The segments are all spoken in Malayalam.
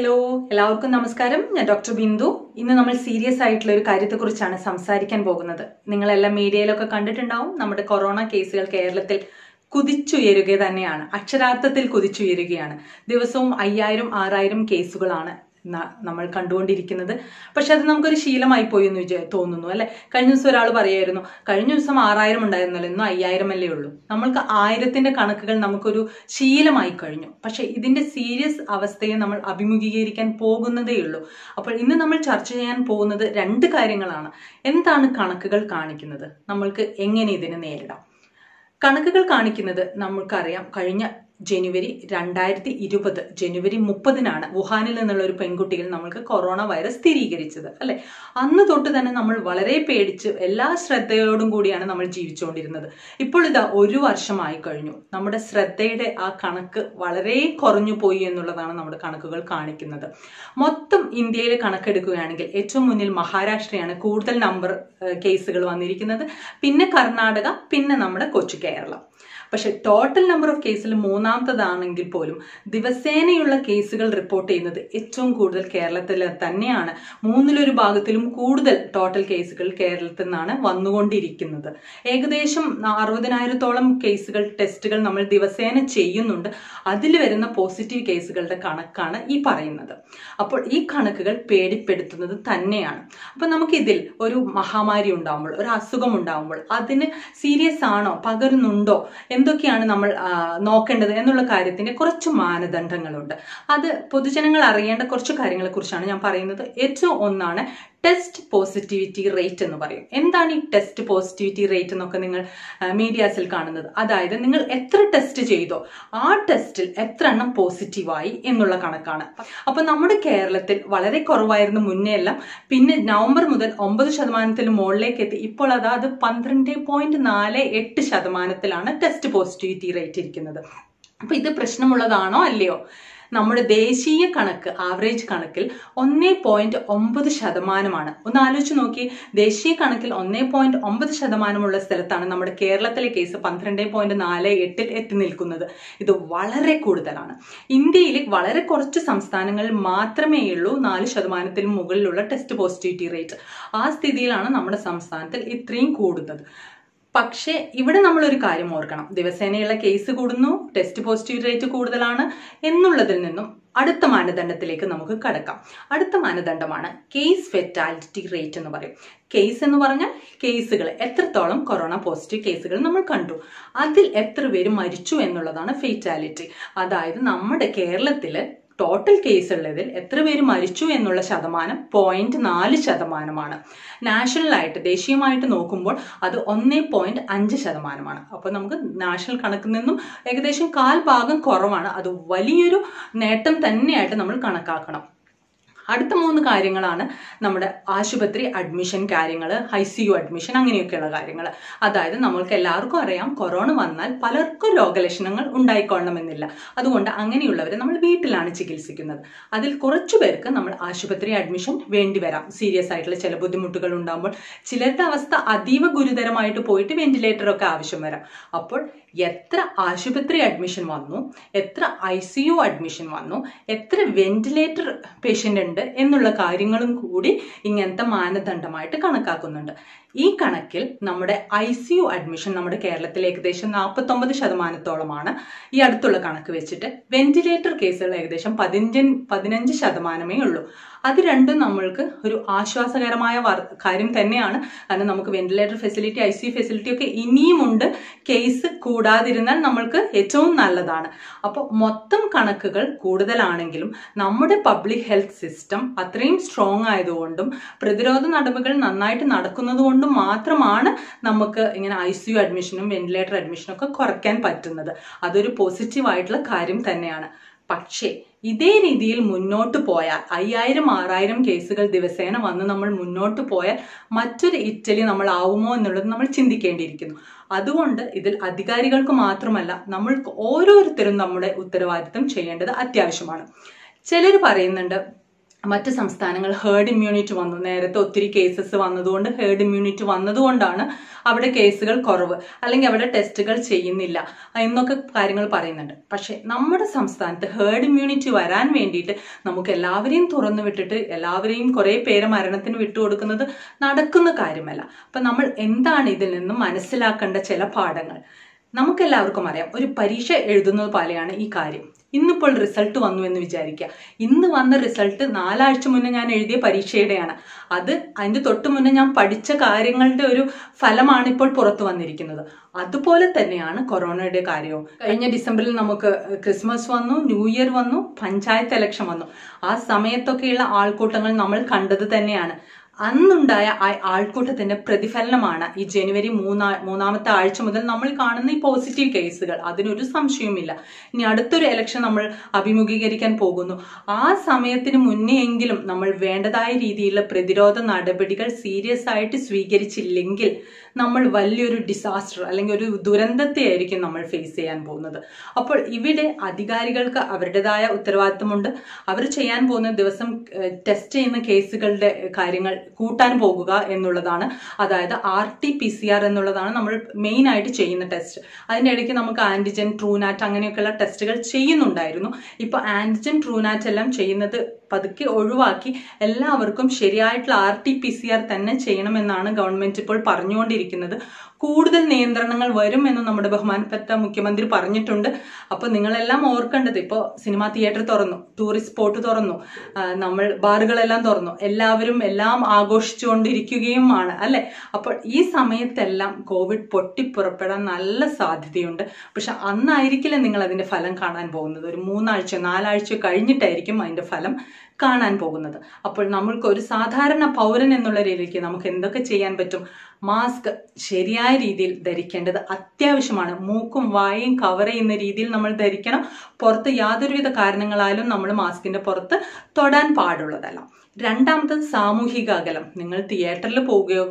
ഹലോ എല്ലാവർക്കും നമസ്കാരം ഞാൻ ഡോക്ടർ ബിന്ദു ഇന്ന് നമ്മൾ സീരിയസ് ആയിട്ടുള്ള ഒരു കാര്യത്തെക്കുറിച്ചാണ് സംസാരിക്കാൻ പോകുന്നത് നിങ്ങളെല്ലാം മീഡിയയിലൊക്കെ കണ്ടിട്ടുണ്ടാവും നമ്മുടെ കൊറോണ കേസുകൾ കേരളത്തിൽ കുതിച്ചുയരുക തന്നെയാണ് അക്ഷരാർത്ഥത്തിൽ കുതിച്ചുയരുകയാണ് ദിവസവും അയ്യായിരം ആറായിരം കേസുകളാണ് ന- നമ്മൾ കണ്ടുകൊണ്ടിരിക്കുന്നത് പക്ഷെ അത് നമുക്കൊരു ശീലമായി പോയി എന്ന് വിചാ- തോന്നുന്നു അല്ലെ കഴിഞ്ഞ ദിവസം ഒരാൾ പറയായിരുന്നു കഴിഞ്ഞ ദിവസം ആറായിരം ഉണ്ടായിരുന്നല്ലോ ഇന്നും അയ്യായിരം അല്ലേ ഉള്ളൂ നമ്മൾക്ക് ആയിരത്തിന്റെ കണക്കുകൾ നമുക്കൊരു ശീലമായി കഴിഞ്ഞു പക്ഷെ ഇതിന്റെ സീരിയസ് അവസ്ഥയെ നമ്മൾ അഭിമുഖീകരിക്കാൻ പോകുന്നതേ ഉള്ളൂ അപ്പോൾ ഇന്ന് നമ്മൾ ചർച്ച ചെയ്യാൻ പോകുന്നത് രണ്ട് കാര്യങ്ങളാണ് എന്താണ് കണക്കുകൾ കാണിക്കുന്നത് നമ്മൾക്ക് എങ്ങനെ ഇതിനെ നേരിടാം കണക്കുകൾ കാണിക്കുന്നത് നമുക്കറിയാം കഴിഞ്ഞ ജനുവരി രണ്ടായിരത്തി ഇരുപത് ജനുവരി മുപ്പതിനാണ് വുഹാനിൽ നിന്നുള്ള ഒരു പെൺകുട്ടിയിൽ നമ്മൾക്ക് കൊറോണ വൈറസ് സ്ഥിരീകരിച്ചത് അല്ലെ അന്ന് തൊട്ട് തന്നെ നമ്മൾ വളരെ പേടിച്ച് എല്ലാ ശ്രദ്ധയോടും കൂടിയാണ് നമ്മൾ ജീവിച്ചുകൊണ്ടിരുന്നത് ഇപ്പോൾ ഇതാ ഒരു വർഷമായി കഴിഞ്ഞു നമ്മുടെ ശ്രദ്ധയുടെ ആ കണക്ക് വളരെ കുറഞ്ഞു പോയി എന്നുള്ളതാണ് നമ്മുടെ കണക്കുകൾ കാണിക്കുന്നത് മൊത്തം ഇന്ത്യയിലെ കണക്കെടുക്കുകയാണെങ്കിൽ ഏറ്റവും മുന്നിൽ മഹാരാഷ്ട്രയാണ് കൂടുതൽ നമ്പർ കേസുകൾ വന്നിരിക്കുന്നത് പിന്നെ കർണാടക പിന്നെ നമ്മുടെ കൊച്ചു കേരളം പക്ഷെ ടോട്ടൽ നമ്പർ ഓഫ് കേസിൽ മൂന്നാമത്തതാണെങ്കിൽ പോലും ദിവസേനയുള്ള കേസുകൾ റിപ്പോർട്ട് ചെയ്യുന്നത് ഏറ്റവും കൂടുതൽ കേരളത്തിൽ തന്നെയാണ് മൂന്നിലൊരു ഭാഗത്തിലും കൂടുതൽ ടോട്ടൽ കേസുകൾ കേരളത്തിൽ നിന്നാണ് വന്നുകൊണ്ടിരിക്കുന്നത് ഏകദേശം അറുപതിനായിരത്തോളം കേസുകൾ ടെസ്റ്റുകൾ നമ്മൾ ദിവസേന ചെയ്യുന്നുണ്ട് അതിൽ വരുന്ന പോസിറ്റീവ് കേസുകളുടെ കണക്കാണ് ഈ പറയുന്നത് അപ്പോൾ ഈ കണക്കുകൾ പേടിപ്പെടുത്തുന്നത് തന്നെയാണ് അപ്പൊ നമുക്കിതിൽ ഒരു മഹാമാരി ഉണ്ടാവുമ്പോൾ ഒരു അസുഖം ഉണ്ടാവുമ്പോൾ അതിന് സീരിയസ് ആണോ പകരുന്നുണ്ടോ എന്തൊക്കെയാണ് നമ്മൾ ആ, നോക്കേണ്ടത് എന്നുള്ള കാര്യത്തിന്റെ കുറച്ച് മാനദണ്ഡങ്ങളുണ്ട് അത് പൊതുജനങ്ങൾ അറിയേണ്ട കുറച്ച് കാര്യങ്ങളെ കുറിച്ചാണ് ഞാൻ പറയുന്നത് ഏറ്റവും ഒന്നാണ് ടെസ്റ്റ് പോസിറ്റിവിറ്റി റേറ്റ് എന്ന് പറയും എന്താണ് ഈ ടെസ്റ്റ് പോസിറ്റിവിറ്റി റേറ്റ് എന്നൊക്കെ നിങ്ങൾ മീഡിയാസിൽ കാണുന്നത് അതായത് നിങ്ങൾ എത്ര ടെസ്റ്റ് ചെയ്തോ ആ ടെസ്റ്റിൽ എത്ര എണ്ണം പോസിറ്റീവായി എന്നുള്ള കണക്കാണ് അപ്പൊ നമ്മുടെ കേരളത്തിൽ വളരെ കുറവായിരുന്നു മുന്നേ എല്ലാം പിന്നെ നവംബർ മുതൽ ഒമ്പത് ശതമാനത്തിൽ മുകളിലേക്ക് എത്തി ഇപ്പോൾ അതാ അത് പന്ത്രണ്ട് പോയിന്റ് നാല് എട്ട് ശതമാനത്തിലാണ് ടെസ്റ്റ് പോസിറ്റിവിറ്റി റേറ്റ് ഇരിക്കുന്നത് അപ്പൊ ഇത് പ്രശ്നമുള്ളതാണോ അല്ലയോ നമ്മുടെ ദേശീയ കണക്ക് ആവറേജ് കണക്കിൽ ഒന്നേ പോയിന്റ് ഒമ്പത് ശതമാനമാണ് ഒന്ന് ആലോചിച്ച് നോക്കി ദേശീയ കണക്കിൽ ഒന്നേ പോയിന്റ് ഒമ്പത് ശതമാനമുള്ള സ്ഥലത്താണ് നമ്മുടെ കേരളത്തിലെ കേസ് പന്ത്രണ്ട് പോയിന്റ് നാല് എട്ടിൽ എത്തി നിൽക്കുന്നത് ഇത് വളരെ കൂടുതലാണ് ഇന്ത്യയിൽ വളരെ കുറച്ച് സംസ്ഥാനങ്ങളിൽ മാത്രമേ ഉള്ളൂ നാല് ശതമാനത്തിന് മുകളിലുള്ള ടെസ്റ്റ് പോസിറ്റിവിറ്റി റേറ്റ് ആ സ്ഥിതിയിലാണ് നമ്മുടെ സംസ്ഥാനത്തിൽ ഇത്രയും കൂടുന്നത് പക്ഷേ ഇവിടെ നമ്മൾ ഒരു കാര്യം ഓർക്കണം ദിവസേനയുള്ള കേസ് കൂടുന്നു ടെസ്റ്റ് പോസിറ്റീവ് റേറ്റ് കൂടുതലാണ് എന്നുള്ളതിൽ നിന്നും അടുത്ത മാനദണ്ഡത്തിലേക്ക് നമുക്ക് കടക്കാം അടുത്ത മാനദണ്ഡമാണ് കേസ് ഫെറ്റാലിറ്റി റേറ്റ് എന്ന് പറയും കേസ് എന്ന് പറഞ്ഞാൽ കേസുകൾ എത്രത്തോളം കൊറോണ പോസിറ്റീവ് കേസുകൾ നമ്മൾ കണ്ടു അതിൽ എത്ര പേര് മരിച്ചു എന്നുള്ളതാണ് ഫെറ്റാലിറ്റി അതായത് നമ്മുടെ കേരളത്തില് ടോട്ടൽ കേസുള്ളതിൽ എത്ര പേര് മരിച്ചു എന്നുള്ള ശതമാനം പോയിന്റ് നാല് ശതമാനമാണ് നാഷണലായിട്ട് ദേശീയമായിട്ട് നോക്കുമ്പോൾ അത് ഒന്നേ പോയിന്റ് അഞ്ച് ശതമാനമാണ് അപ്പോൾ നമുക്ക് നാഷണൽ കണക്കിൽ നിന്നും ഏകദേശം കാൽ ഭാഗം കുറവാണ് അത് വലിയൊരു നേട്ടം തന്നെയായിട്ട് നമ്മൾ കണക്കാക്കണം അടുത്ത മൂന്ന് കാര്യങ്ങളാണ് നമ്മുടെ ആശുപത്രി അഡ്മിഷൻ കാര്യങ്ങൾ ഐ സി യു അഡ്മിഷൻ അങ്ങനെയൊക്കെയുള്ള കാര്യങ്ങൾ അതായത് നമ്മൾക്ക് എല്ലാവർക്കും അറിയാം കൊറോണ വന്നാൽ പലർക്കും രോഗലക്ഷണങ്ങൾ ഉണ്ടായിക്കൊള്ളണമെന്നില്ല അതുകൊണ്ട് അങ്ങനെയുള്ളവരെ നമ്മൾ വീട്ടിലാണ് ചികിത്സിക്കുന്നത് അതിൽ കുറച്ചു പേർക്ക് നമ്മൾ ആശുപത്രി അഡ്മിഷൻ വേണ്ടി വരാം സീരിയസ് ആയിട്ടുള്ള ചില ബുദ്ധിമുട്ടുകൾ ഉണ്ടാകുമ്പോൾ ചിലരുടെ അവസ്ഥ അതീവ ഗുരുതരമായിട്ട് പോയിട്ട് വെന്റിലേറ്റർ ഒക്കെ ആവശ്യം വരാം അപ്പോൾ എത്ര ആശുപത്രി അഡ്മിഷൻ വന്നു എത്ര ഐ സി യു അഡ്മിഷൻ വന്നു എത്ര വെന്റിലേറ്റർ പേഷ്യൻ്റ് ഉണ്ട് എന്നുള്ള കാര്യങ്ങളും കൂടി ഇങ്ങനത്തെ മാനദണ്ഡമായിട്ട് കണക്കാക്കുന്നുണ്ട് ഈ കണക്കിൽ നമ്മുടെ ഐ സി യു അഡ്മിഷൻ നമ്മുടെ കേരളത്തിൽ ഏകദേശം നാൽപ്പത്തൊമ്പത് ശതമാനത്തോളമാണ് ഈ അടുത്തുള്ള കണക്ക് വെച്ചിട്ട് വെന്റിലേറ്റർ കേസുകൾ ഏകദേശം പതിനഞ്ച് പതിനഞ്ച് ശതമാനമേ ഉള്ളൂ അത് രണ്ടും നമ്മൾക്ക് ഒരു ആശ്വാസകരമായ വർ- കാര്യം തന്നെയാണ് കാരണം നമുക്ക് ventilator facility I C facility ഒക്കെ ഇനിയുമുണ്ട് കേസ് കൂടാതിരുന്നാൽ നമ്മൾക്ക് ഏറ്റവും നല്ലതാണ് അപ്പോൾ മൊത്തം കണക്കുകൾ കൂടുതലാണെങ്കിലും നമ്മുടെ പബ്ലിക് ഹെൽത്ത് സിസ്റ്റം അത്രയും സ്ട്രോങ് ആയതുകൊണ്ടും പ്രതിരോധ നടപടികൾ നന്നായിട്ട് നടക്കുന്നത് കൊണ്ടും മാത്രമാണ് നമുക്ക് ഇങ്ങനെ ഐ സി യു അഡ്മിഷനും വെന്റിലേറ്റർ അഡ്മിഷനും ഒക്കെ കുറയ്ക്കാൻ പറ്റുന്നത് അതൊരു പോസിറ്റീവ് ആയിട്ടുള്ള കാര്യം തന്നെയാണ് പക്ഷേ ഇതേ രീതിയിൽ മുന്നോട്ട് പോയാൽ അയ്യായിരം ആറായിരം കേസുകൾ ദിവസേന വന്ന് നമ്മൾ മുന്നോട്ട് പോയാൽ മറ്റൊരു ഇറ്റലി നമ്മൾ ആവുമോ എന്നുള്ളത് നമ്മൾ ചിന്തിക്കേണ്ടിയിരിക്കുന്നു അതുകൊണ്ട് ഇതിൽ അധികാരികൾക്ക് മാത്രമല്ല നമ്മൾക്ക് ഓരോരുത്തരും നമ്മുടെ ഉത്തരവാദിത്തം ചെയ്യേണ്ടത് അത്യാവശ്യമാണ് ചിലർ പറയുന്നുണ്ട് മറ്റ് സംസ്ഥാനങ്ങൾ ഹേർഡ് ഇമ്മ്യൂണിറ്റി വന്നു നേരത്തെ ഒത്തിരി കേസസ് വന്നതുകൊണ്ട് ഹേർഡ് ഇമ്മ്യൂണിറ്റി വന്നതുകൊണ്ടാണ് അവിടെ കേസുകൾ കുറവ് അല്ലെങ്കിൽ അവിടെ ടെസ്റ്റുകൾ ചെയ്യുന്നില്ല എന്നൊക്കെ കാര്യങ്ങൾ പറയുന്നുണ്ട് പക്ഷെ നമ്മുടെ സംസ്ഥാനത്ത് ഹേർഡ് ഇമ്മ്യൂണിറ്റി വരാൻ വേണ്ടിയിട്ട് നമുക്ക് എല്ലാവരെയും തുറന്നു വിട്ടിട്ട് എല്ലാവരെയും കുറേ പേരെ മരണത്തിന് വിട്ടുകൊടുക്കുന്നത് നടക്കുന്ന കാര്യമല്ല അപ്പം നമ്മൾ എന്താണ് ഇതിൽ നിന്നും മനസ്സിലാക്കേണ്ട ചില പാഠങ്ങൾ നമുക്കെല്ലാവർക്കും അറിയാം ഒരു പരീക്ഷ എഴുതുന്നത് പോലെയാണ് ഈ കാര്യം ഇന്നിപ്പോൾ റിസൾട്ട് വന്നു എന്ന് വിചാരിക്കുക ഇന്ന് വന്ന റിസൾട്ട് നാലാഴ്ച മുന്നേ ഞാൻ എഴുതിയ പരീക്ഷയുടെയാണ് അത് അതിന്റെ തൊട്ട് മുന്നേ ഞാൻ പഠിച്ച കാര്യങ്ങളുടെ ഒരു ഫലമാണ് ഇപ്പോൾ പുറത്തു വന്നിരിക്കുന്നത് അതുപോലെ തന്നെയാണ് കൊറോണയുടെ കാര്യവും കഴിഞ്ഞ ഡിസംബറിൽ നമുക്ക് ക്രിസ്മസ് വന്നു ന്യൂ ഇയർ വന്നു പഞ്ചായത്ത് ഇലക്ഷൻ വന്നു ആ സമയത്തൊക്കെയുള്ള ആൾക്കൂട്ടങ്ങൾ നമ്മൾ കണ്ടത് തന്നെയാണ് അന്നുണ്ടായ ആ ആൾക്കൂട്ടത്തിന്റെ പ്രതിഫലനമാണ് ഈ ജനുവരി മൂന്നാ മൂന്നാമത്തെ ആഴ്ച മുതൽ നമ്മൾ കാണുന്ന ഈ പോസിറ്റീവ് കേസുകൾ അതിനൊരു സംശയവുമില്ല ഇനി അടുത്തൊരു ഇലക്ഷൻ നമ്മൾ അഭിമുഖീകരിക്കാൻ പോകുന്നു ആ സമയത്തിന് മുന്നേ എങ്കിലും നമ്മൾ വേണ്ടതായ രീതിയിലുള്ള പ്രതിരോധ നടപടികൾ സീരിയസ് ആയിട്ട് സ്വീകരിച്ചില്ലെങ്കിൽ നമ്മൾ വലിയൊരു ഡിസാസ്റ്റർ അല്ലെങ്കിൽ ഒരു ദുരന്തത്തെ ആയിരിക്കും നമ്മൾ ഫേസ് ചെയ്യാൻ പോകുന്നത് അപ്പോൾ ഇവിടെ അധികാരികൾക്ക് അവരുടേതായ ഉത്തരവാദിത്തമുണ്ട് അവർ ചെയ്യാൻ പോകുന്ന ദിവസം ടെസ്റ്റ് ചെയ്യുന്ന കേസുകളുടെ കാര്യങ്ങൾ കൂട്ടാൻ പോകുക എന്നുള്ളതാണ് അതായത് R T P C R എന്നുള്ളതാണ് നമ്മൾ മെയിൻ ആയിട്ട് ചെയ്യുന്ന ടെസ്റ്റ് അതിൻ്റെ ഇടയ്ക്ക് നമുക്ക് ആന്റിജൻ ട്രൂനാറ്റ് അങ്ങനെയൊക്കെയുള്ള ടെസ്റ്റുകൾ ചെയ്യുന്നുണ്ടായിരുന്നു ഇപ്പൊ ആന്റിജൻ ട്രൂനാറ്റ് എല്ലാം ചെയ്യുന്നത് പതുക്കെ ഒഴിവാക്കി എല്ലാവർക്കും ശരിയായിട്ടുള്ള R T P C R തന്നെ ചെയ്യണമെന്നാണ് ഗവൺമെന്റ് ഇപ്പോൾ പറഞ്ഞുകൊണ്ടിരിക്കുന്നത് കൂടുതൽ നിയന്ത്രണങ്ങൾ വരും എന്ന് നമ്മുടെ ബഹുമാനപ്പെട്ട മുഖ്യമന്ത്രി പറഞ്ഞിട്ടുണ്ട് അപ്പൊ നിങ്ങളെല്ലാം ഓർക്കേണ്ടത് ഇപ്പോൾ സിനിമാ തിയേറ്റർ തുറന്നു ടൂറിസ്റ്റ് സ്പോട്ട് തുറന്നു നമ്മൾ ബാറുകളെല്ലാം തുറന്നു എല്ലാവരും എല്ലാം ആഘോഷിച്ചുകൊണ്ടിരിക്കുകയുമാണ് അല്ലെ അപ്പോൾ ഈ സമയത്തെല്ലാം കോവിഡ് പൊട്ടിപ്പുറപ്പെടാൻ നല്ല സാധ്യതയുണ്ട് പക്ഷെ അന്നായിരിക്കില്ല നിങ്ങൾ അതിന്റെ ഫലം കാണാൻ പോകുന്നത് ഒരു മൂന്നാഴ്ച നാലാഴ്ച കഴിഞ്ഞിട്ടായിരിക്കും അതിന്റെ ഫലം കാണാൻ പോകുന്നത് അപ്പോൾ നമ്മൾക്ക് ഒരു സാധാരണ പൗരൻ എന്നുള്ള രീതിയിലേക്ക് നമുക്ക് എന്തൊക്കെ ചെയ്യാൻ പറ്റും മാസ്ക് ശരിയായ രീതിയിൽ ധരിക്കേണ്ടത് അത്യാവശ്യമാണ് മൂക്കും വായയും കവർ ചെയ്യുന്ന രീതിയിൽ നമ്മൾ ധരിക്കണം പുറത്ത് യാതൊരുവിധ കാരണങ്ങളാലും നമ്മൾ മാസ്കിന്റെ പുറത്ത് തൊടാൻ പാടുള്ളതല്ല രണ്ടാമത്തത് സാമൂഹിക അകലം നിങ്ങൾ തിയേറ്ററിൽ പോവുകയോ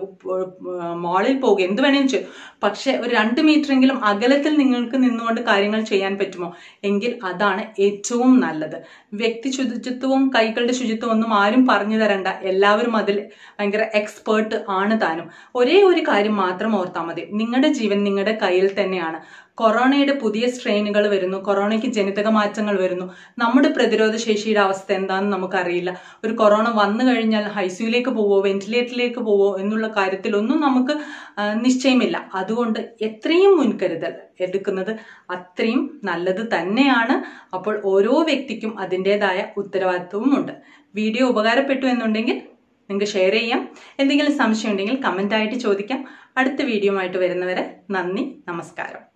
മാളിൽ പോവുകയോ എന്ത് വേണേലും ചെയ്യും പക്ഷെ ഒരു രണ്ട് മീറ്ററെങ്കിലും അകലത്തിൽ നിങ്ങൾക്ക് നിന്നുകൊണ്ട് കാര്യങ്ങൾ ചെയ്യാൻ പറ്റുമോ എങ്കിൽ അതാണ് ഏറ്റവും നല്ലത് വ്യക്തി ശുചിത്വവും കൈകളുടെ ശുചിത്വം ഒന്നും ആരും പറഞ്ഞു തരണ്ട എല്ലാവരും അതിൽ ഭയങ്കര എക്സ്പേർട്ട് ആണ് താനും ഒരേ ഒരു കാര്യം മാത്രം ഓർത്താൽ മതി നിങ്ങളുടെ ജീവൻ നിങ്ങളുടെ കയ്യിൽ തന്നെയാണ് കൊറോണയുടെ പുതിയ സ്ട്രെയിനുകൾ വരുന്നു കൊറോണയ്ക്ക് ജനിതക മാറ്റങ്ങൾ വരുന്നു നമ്മുടെ പ്രതിരോധ ശേഷിയുടെ അവസ്ഥ എന്താണെന്ന് നമുക്കറിയില്ല ഒരു കൊറോണ വന്നു കഴിഞ്ഞാൽ ഹൈസിയുലേക്ക് പോവോ വെന്റിലേറ്ററിലേക്ക് പോവോ എന്നുള്ള കാര്യത്തിലൊന്നും നമുക്ക് നിശ്ചയമില്ല അതുകൊണ്ട് എത്രയും മുൻകരുതൽ എടുക്കുന്നത് അത്രയും നല്ലത് തന്നെയാണ് അപ്പോൾ ഓരോ വ്യക്തിക്കും അതിൻ്റെതായ ഉത്തരവാദിത്വവും ഉണ്ട് വീഡിയോ ഉപകാരപ്പെട്ടു എന്നുണ്ടെങ്കിൽ നിങ്ങൾക്ക് ഷെയർ ചെയ്യാം എന്തെങ്കിലും സംശയം ഉണ്ടെങ്കിൽ കമൻ്റ് ആയിട്ട് ചോദിക്കാം അടുത്ത വീഡിയോ ആയിട്ട് വരുന്നവരെ നന്ദി നമസ്കാരം